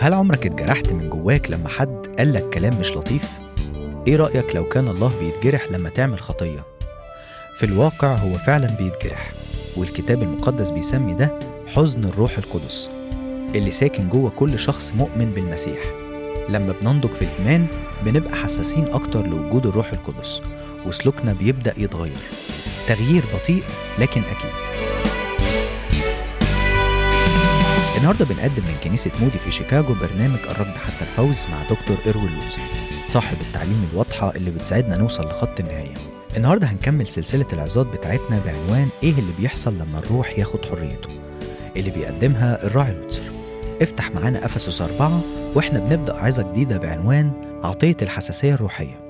هل عمرك اتجرحت من جواك لما حد قالك كلام مش لطيف؟ ايه رأيك لو كان الله بيتجرح لما تعمل خطية؟ في الواقع هو فعلا بيتجرح والكتاب المقدس بيسمي ده حزن الروح القدس اللي ساكن جوه كل شخص مؤمن بالمسيح لما بننضج في الإيمان بنبقى حساسين أكتر لوجود الروح القدس وسلوكنا بيبدأ يتغير تغيير بطيء لكن أكيد النهارده بنقدم من كنيسة مودي في شيكاغو برنامج الركض حتى الفوز مع دكتور إروين لوزي صاحب التعليم الواضحة اللي بتساعدنا نوصل لخط النهاية النهارده هنكمل سلسلة العظات بتاعتنا بعنوان إيه اللي بيحصل لما الروح ياخد حريته اللي بيقدمها الراعي لوتسر افتح معانا أفسس أربعة وإحنا بنبدأ عظة جديدة بعنوان عطية الحساسية الروحية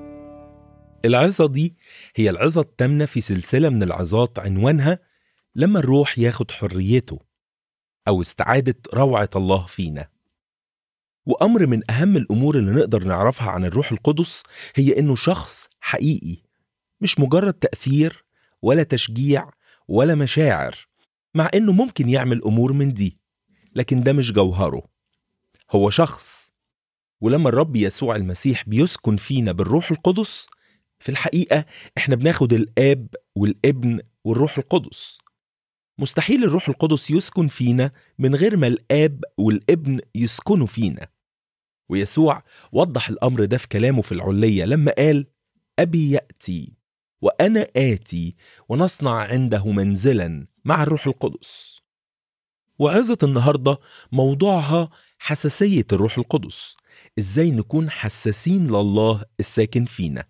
العظة دي هي العظة التامنة في سلسلة من العظات عنوانها لما الروح ياخد حريته أو استعادة روعة الله فينا وأمر من أهم الأمور اللي نقدر نعرفها عن الروح القدس هي إنه شخص حقيقي مش مجرد تأثير ولا تشجيع ولا مشاعر مع إنه ممكن يعمل أمور من دي لكن ده مش جوهره هو شخص ولما الرب يسوع المسيح بيسكن فينا بالروح القدس في الحقيقة إحنا بناخد الآب والابن والروح القدس مستحيل الروح القدس يسكن فينا من غير ما الآب والابن يسكنوا فينا ويسوع وضح الأمر ده في كلامه في العلية لما قال أبي يأتي وأنا آتي ونصنع عنده منزلا مع الروح القدس وعظة النهاردة موضوعها حساسية الروح القدس إزاي نكون حساسين لله الساكن فينا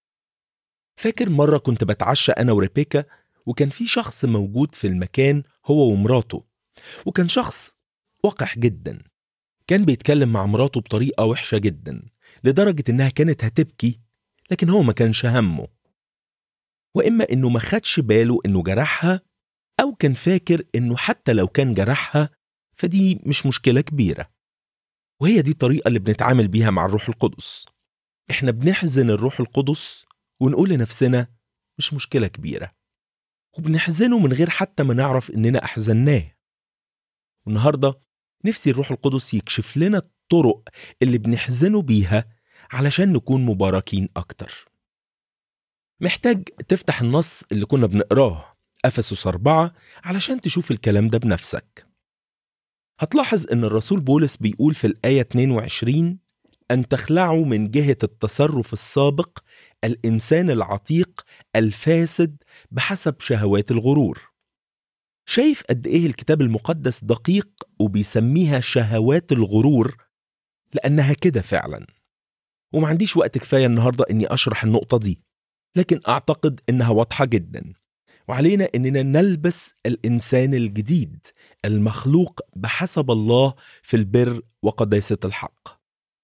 فاكر مرة كنت بتعشى أنا وريبيكا وكان في شخص موجود في المكان هو ومراته وكان شخص وقح جدا كان بيتكلم مع مراته بطريقة وحشة جدا لدرجة إنها كانت هتبكي لكن هو ما كانش همه وإما إنه ما خدش باله إنه جرحها أو كان فاكر إنه حتى لو كان جرحها فدي مش مشكلة كبيرة وهي دي الطريقة اللي بنتعامل بيها مع الروح القدس إحنا بنحزن الروح القدس ونقول لنفسنا مش مشكلة كبيرة وبنحزنه من غير حتى ما نعرف إننا أحزناه والنهاردة نفسي الروح القدس يكشف لنا الطرق اللي بنحزنه بيها علشان نكون مباركين أكتر محتاج تفتح النص اللي كنا بنقراه أفسس أربعة علشان تشوف الكلام ده بنفسك هتلاحظ إن الرسول بولس بيقول في الآية 22 أن تخلعوا من جهة التصرف السابق الإنسان العتيق الفاسد بحسب شهوات الغرور شايف قد إيه الكتاب المقدس دقيق وبيسميها شهوات الغرور لأنها كده فعلا وما عنديش وقت كفاية النهاردة إني أشرح النقطة دي لكن أعتقد إنها واضحة جدا وعلينا إننا نلبس الإنسان الجديد المخلوق بحسب الله في البر وقداسة الحق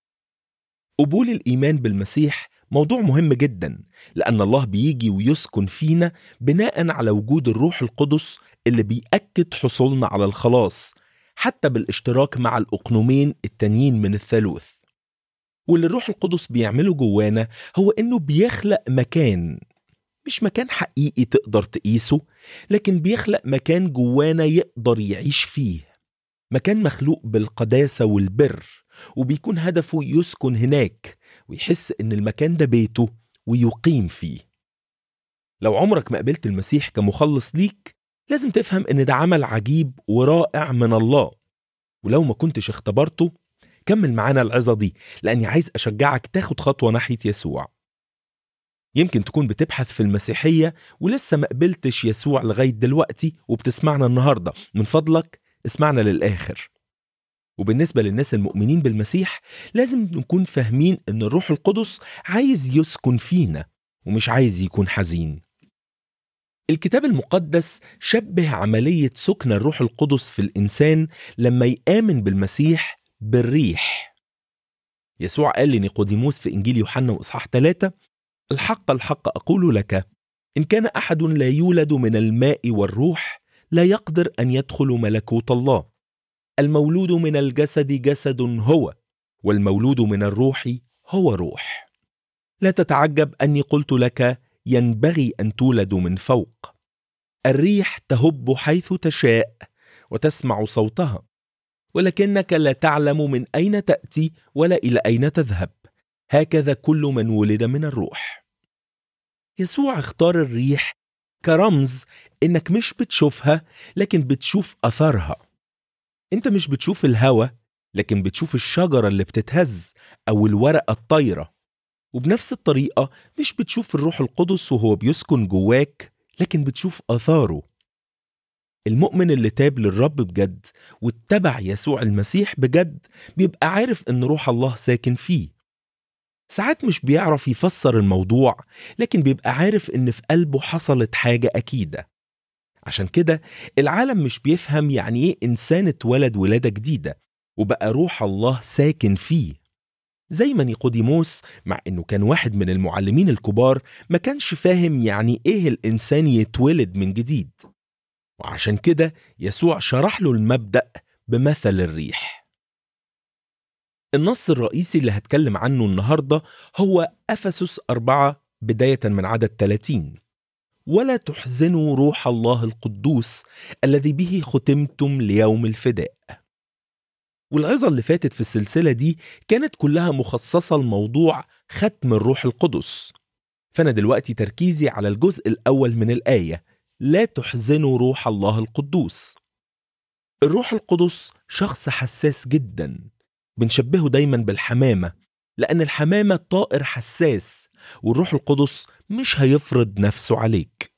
قبول الإيمان بالمسيح موضوع مهم جدا لأن الله بيجي ويسكن فينا بناء على وجود الروح القدس اللي بيأكد حصولنا على الخلاص حتى بالاشتراك مع الأقنومين التانيين من الثالوث واللي الروح القدس بيعمله جوانا هو إنه بيخلق مكان مش مكان حقيقي تقدر تقيسه لكن بيخلق مكان جوانا يقدر يعيش فيه مكان مخلوق بالقداسة والبر وبيكون هدفه يسكن هناك ويحس إن المكان ده بيته ويقيم فيه لو عمرك ما قبلت المسيح كمخلص ليك لازم تفهم إن ده عمل عجيب ورائع من الله ولو ما كنتش اختبرته كمل معانا العظة دي لأني عايز أشجعك تاخد خطوة ناحية يسوع يمكن تكون بتبحث في المسيحية ولسه ما قبلتش يسوع لغاية دلوقتي وبتسمعنا النهاردة من فضلك اسمعنا للآخر وبالنسبة للناس المؤمنين بالمسيح لازم نكون فاهمين إن الروح القدس عايز يسكن فينا ومش عايز يكون حزين الكتاب المقدس شبه عملية سكن الروح القدس في الإنسان لما يآمن بالمسيح بالريح يسوع قال لنيقوديموس في إنجيل يوحنا وإصحاح 3 الحق الحق أقول لك إن كان أحد لا يولد من الماء والروح لا يقدر أن يدخل ملكوت الله المولود من الجسد جسد هو والمولود من الروح هو روح لا تتعجب اني قلت لك ينبغي ان تولد من فوق الريح تهب حيث تشاء وتسمع صوتها ولكنك لا تعلم من أين تأتي ولا إلى أين تذهب هكذا كل من ولد من الروح يسوع اختار الريح كرمز إنك مش بتشوفها لكن بتشوف أثرها أنت مش بتشوف الهوا لكن بتشوف الشجرة اللي بتتهز أو الورقة الطايرة وبنفس الطريقة مش بتشوف الروح القدس وهو بيسكن جواك لكن بتشوف آثاره المؤمن اللي تاب للرب بجد واتبع يسوع المسيح بجد بيبقى عارف ان روح الله ساكن فيه ساعات مش بيعرف يفسر الموضوع لكن بيبقى عارف ان في قلبه حصلت حاجة أكيدة عشان كده العالم مش بيفهم يعني ايه إنسان اتولد ولادة جديدة وبقى روح الله ساكن فيه زي ما نيقوديموس مع انه كان واحد من المعلمين الكبار ما كانش فاهم يعني ايه الانسان يتولد من جديد وعشان كده يسوع شرح له المبدأ بمثل الريح النص الرئيسي اللي هتكلم عنه النهاردة هو أفسس أربعة بداية من عدد 30 ولا تحزنوا روح الله القدوس الذي به ختمتم ليوم الفداء والعظة اللي فاتت في السلسلة دي كانت كلها مخصصة لموضوع ختم الروح القدس فأنا دلوقتي تركيزي على الجزء الأول من الآية لا تحزنوا روح الله القدوس الروح القدس شخص حساس جدا بنشبهه دايما بالحمامة لأن الحمامة طائر حساس والروح القدس مش هيفرض نفسه عليك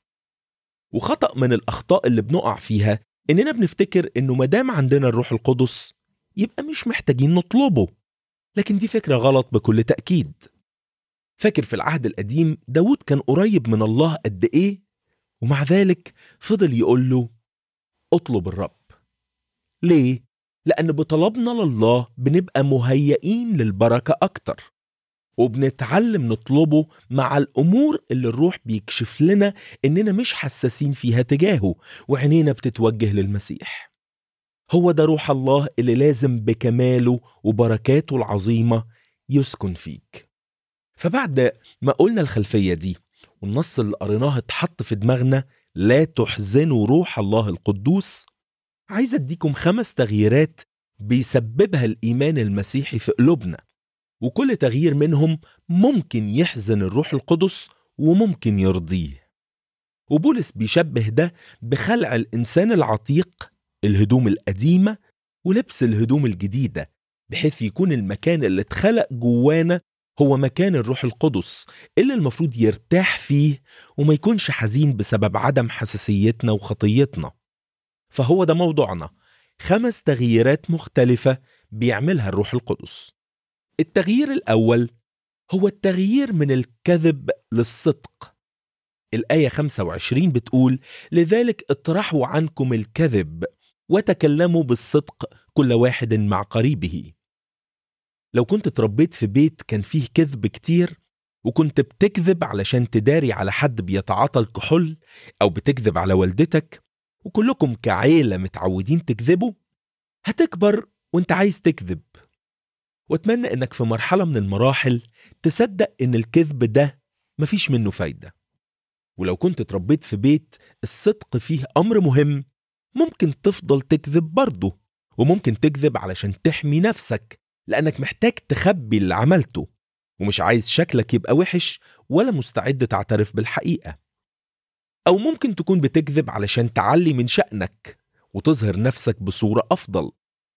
وخطأ من الأخطاء اللي بنقع فيها إننا بنفتكر إنه مدام عندنا الروح القدس يبقى مش محتاجين نطلبه لكن دي فكرة غلط بكل تأكيد فاكر في العهد القديم داود كان قريب من الله قد إيه ومع ذلك فضل يقول له اطلب الرب ليه؟ لأن بطلبنا لله بنبقى مهيئين للبركة أكتر وبنتعلم نطلبه مع الأمور اللي الروح بيكشف لنا إننا مش حساسين فيها تجاهه وعينينا بتتوجه للمسيح هو ده روح الله اللي لازم بكماله وبركاته العظيمة يسكن فيك فبعد ما قلنا الخلفية دي والنص اللي قريناه اتحط في دماغنا لا تحزنوا روح الله القدوس عايز اديكم خمس تغييرات بيسببها الإيمان المسيحي في قلوبنا وكل تغيير منهم ممكن يحزن الروح القدس وممكن يرضيه وبولس بيشبه ده بخلع الإنسان العتيق الهدوم القديمة ولبس الهدوم الجديدة بحيث يكون المكان اللي اتخلق جوانا هو مكان الروح القدس اللي المفروض يرتاح فيه وما يكونش حزين بسبب عدم حساسيتنا وخطيتنا فهو ده موضوعنا خمس تغييرات مختلفة بيعملها الروح القدس التغيير الأول هو التغيير من الكذب للصدق الآية 25 بتقول لذلك اطرحوا عنكم الكذب وتكلموا بالصدق كل واحد مع قريبه لو كنت اتربيت في بيت كان فيه كذب كتير وكنت بتكذب علشان تداري على حد بيتعاطى الكحول أو بتكذب على والدتك وكلكم كعيلة متعودين تكذبوا هتكبر وانت عايز تكذب واتمنى انك في مرحلة من المراحل تصدق ان الكذب ده مفيش منه فايدة ولو كنت اتربيت في بيت الصدق فيه أمر مهم ممكن تفضل تكذب برضه وممكن تكذب علشان تحمي نفسك لأنك محتاج تخبي اللي عملته ومش عايز شكلك يبقى وحش ولا مستعد تعترف بالحقيقة أو ممكن تكون بتكذب علشان تعلي من شأنك وتظهر نفسك بصورة أفضل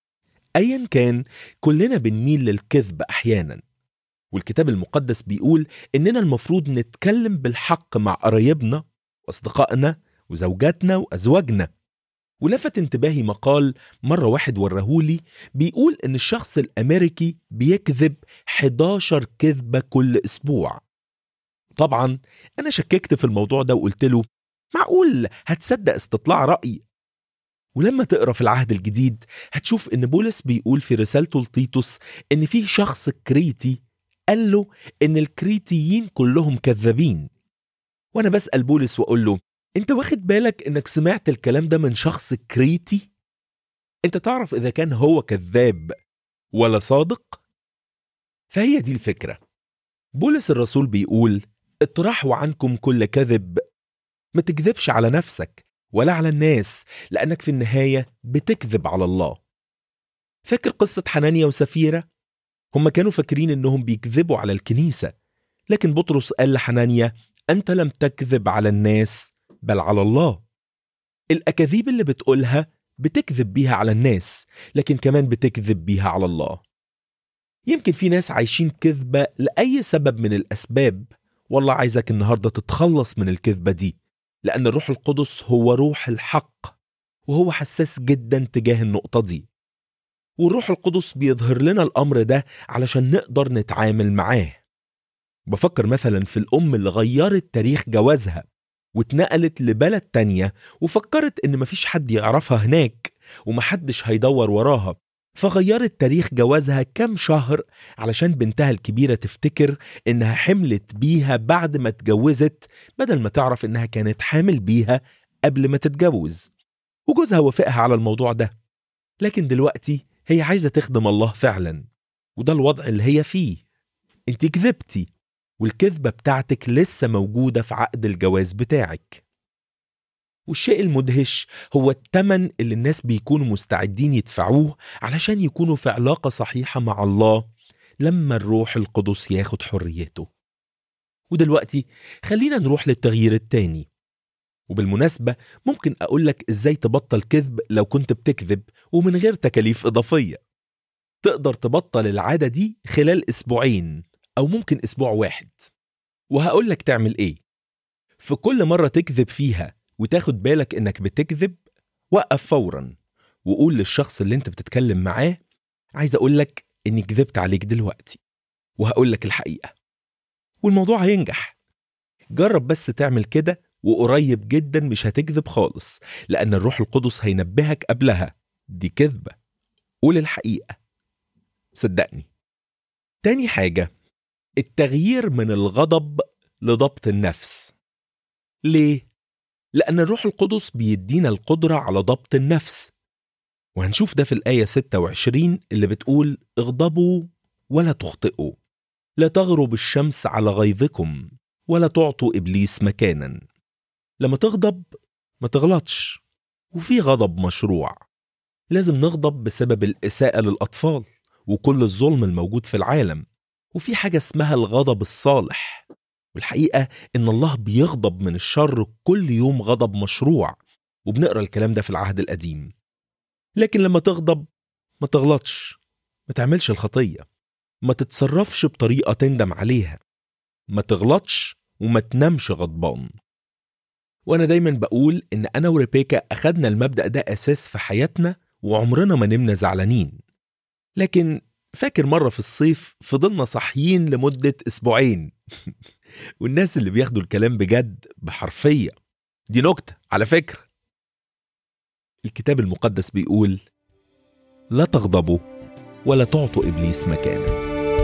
أيا كان كلنا بنميل للكذب أحيانا والكتاب المقدس بيقول إننا المفروض نتكلم بالحق مع قرايبنا وأصدقائنا وزوجاتنا وأزواجنا ولفت انتباهي مقال مرة واحد ورهولي بيقول إن الشخص الأمريكي بيكذب 11 كذبة كل أسبوع طبعا أنا شككت في الموضوع ده وقلت له معقول هتصدق استطلاع رأي ولما تقرا في العهد الجديد هتشوف ان بولس بيقول في رسالته لتيتوس ان في شخص كريتي قال له ان الكريتيين كلهم كذابين وانا بسال بولس واقول له انت واخد بالك انك سمعت الكلام ده من شخص كريتي انت تعرف اذا كان هو كذاب ولا صادق فهي دي الفكره بولس الرسول بيقول اطرحوا عنكم كل كذب ما تكذبش على نفسك ولا على الناس لأنك في النهاية بتكذب على الله فاكر قصة حنانيا وسفيرة؟ هم كانوا فاكرين إنهم بيكذبوا على الكنيسة لكن بطرس قال لحنانيا أنت لم تكذب على الناس بل على الله الأكاذيب اللي بتقولها بتكذب بيها على الناس لكن كمان بتكذب بيها على الله يمكن في ناس عايشين كذبة لأي سبب من الأسباب والله عايزك النهاردة تتخلص من الكذبة دي لأن الروح القدس هو روح الحق وهو حساس جدا تجاه النقطة دي والروح القدس بيظهر لنا الأمر ده علشان نقدر نتعامل معاه بفكر مثلا في الأم اللي غيرت تاريخ جوازها واتنقلت لبلد تانية وفكرت إن مفيش حد يعرفها هناك ومحدش هيدور وراها فغيرت تاريخ جوازها كام شهر علشان بنتها الكبيرة تفتكر إنها حملت بيها بعد ما اتجوزت بدل ما تعرف إنها كانت حامل بيها قبل ما تتجوز وجوزها وافقها على الموضوع ده لكن دلوقتي هي عايزة تخدم الله فعلا وده الوضع اللي هي فيه انت كذبتي والكذبة بتاعتك لسه موجودة في عقد الجواز بتاعك والشيء المدهش هو التمن اللي الناس بيكونوا مستعدين يدفعوه علشان يكونوا في علاقة صحيحة مع الله لما الروح القدس ياخد حريته ودلوقتي خلينا نروح للتغيير التاني وبالمناسبة ممكن أقولك إزاي تبطل كذب لو كنت بتكذب ومن غير تكاليف إضافية تقدر تبطل العادة دي خلال أسبوعين أو ممكن أسبوع واحد وهقولك تعمل إيه في كل مرة تكذب فيها وتاخد بالك إنك بتكذب وقف فورا وقول للشخص اللي انت بتتكلم معاه عايز أقولك إني كذبت عليك دلوقتي وهقولك الحقيقة والموضوع هينجح جرب بس تعمل كده وقريب جدا مش هتكذب خالص لأن الروح القدس هينبهك قبلها دي كذبة قول الحقيقة صدقني تاني حاجة التغيير من الغضب لضبط النفس ليه؟ لأن الروح القدس بيدينا القدرة على ضبط النفس وهنشوف ده في الآية 26 اللي بتقول اغضبوا ولا تخطئوا لا تغرب الشمس على غيظكم ولا تعطوا إبليس مكانا لما تغضب ما تغلطش وفي غضب مشروع لازم نغضب بسبب الإساءة للأطفال وكل الظلم الموجود في العالم وفي حاجة اسمها الغضب الصالح والحقيقة إن الله بيغضب من الشر كل يوم غضب مشروع وبنقرا الكلام ده في العهد القديم لكن لما تغضب ما تغلطش ما تعملش الخطية ما تتصرفش بطريقة تندم عليها ما تغلطش وما تنامش غضبان وأنا دايما بقول إن أنا وريبيكا أخدنا المبدأ ده أساس في حياتنا وعمرنا ما نمنا زعلانين لكن فاكر مرة في الصيف فضلنا صاحيين لمدة أسبوعين والناس اللي بياخدوا الكلام بجد بحرفية دي نكتة على فكرة الكتاب المقدس بيقول لا تغضبوا ولا تعطوا إبليس مكانا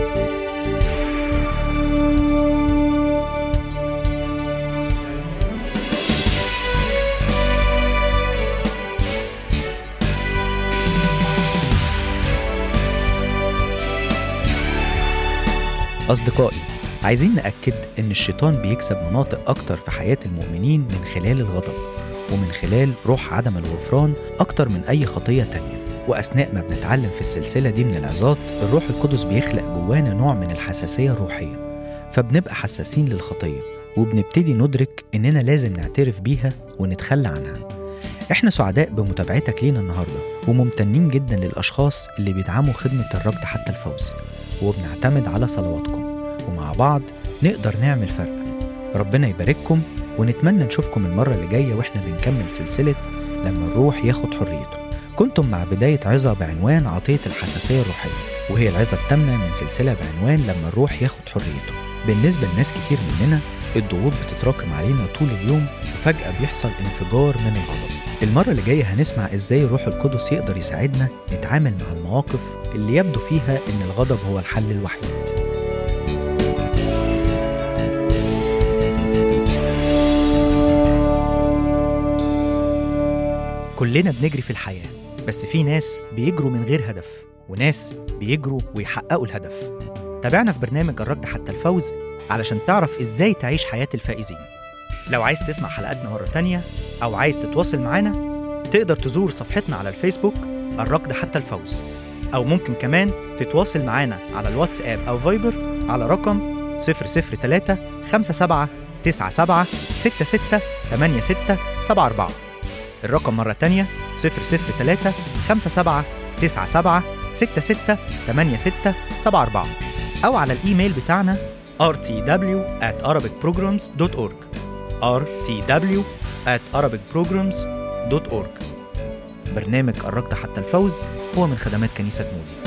أصدقائي عايزين نأكد إن الشيطان بيكسب مناطق أكتر في حياة المؤمنين من خلال الغضب ومن خلال روح عدم الغفران أكتر من أي خطية تانية وأثناء ما بنتعلم في السلسلة دي من العظات الروح القدس بيخلق جوانا نوع من الحساسية الروحية فبنبقى حساسين للخطية وبنبتدي ندرك إننا لازم نعترف بيها ونتخلى عنها احنا سعداء بمتابعتك لينا النهارده وممتنين جدا للاشخاص اللي بيدعموا خدمه الركض حتى الفوز وبنعتمد على صلواتكم ومع بعض نقدر نعمل فرق ربنا يبارككم ونتمنى نشوفكم المره اللي جايه واحنا بنكمل سلسله لما الروح ياخد حريته كنتم مع بدايه عظه بعنوان عطيه الحساسيه الروحيه وهي العظه الثامنه من سلسله بعنوان لما الروح ياخد حريته بالنسبه لناس كتير مننا الضغوط بتتراكم علينا طول اليوم وفجأة بيحصل انفجار من الغضب المرة اللي جاية هنسمع ازاي الروح القدس يقدر يساعدنا نتعامل مع المواقف اللي يبدو فيها ان الغضب هو الحل الوحيد كلنا بنجري في الحياة بس في ناس بيجروا من غير هدف وناس بيجروا ويحققوا الهدف تابعنا في برنامج الركض حتى الفوز علشان تعرف ازاي تعيش حياة الفائزين لو عايز تسمع حلقاتنا مرة تانية أو عايز تتواصل معانا تقدر تزور صفحتنا على الفيسبوك الركض حتى الفوز أو ممكن كمان تتواصل معانا على الواتساب أو فايبر على رقم 003 57 97 66 86 74 الرقم مرة تانية 003 57 97 66 86 74 أو على الإيميل بتاعنا rtw at arabicprograms.org rtw at arabicprograms.org برنامج قربت حتى الفوز هو من خدمات كنيسة مودي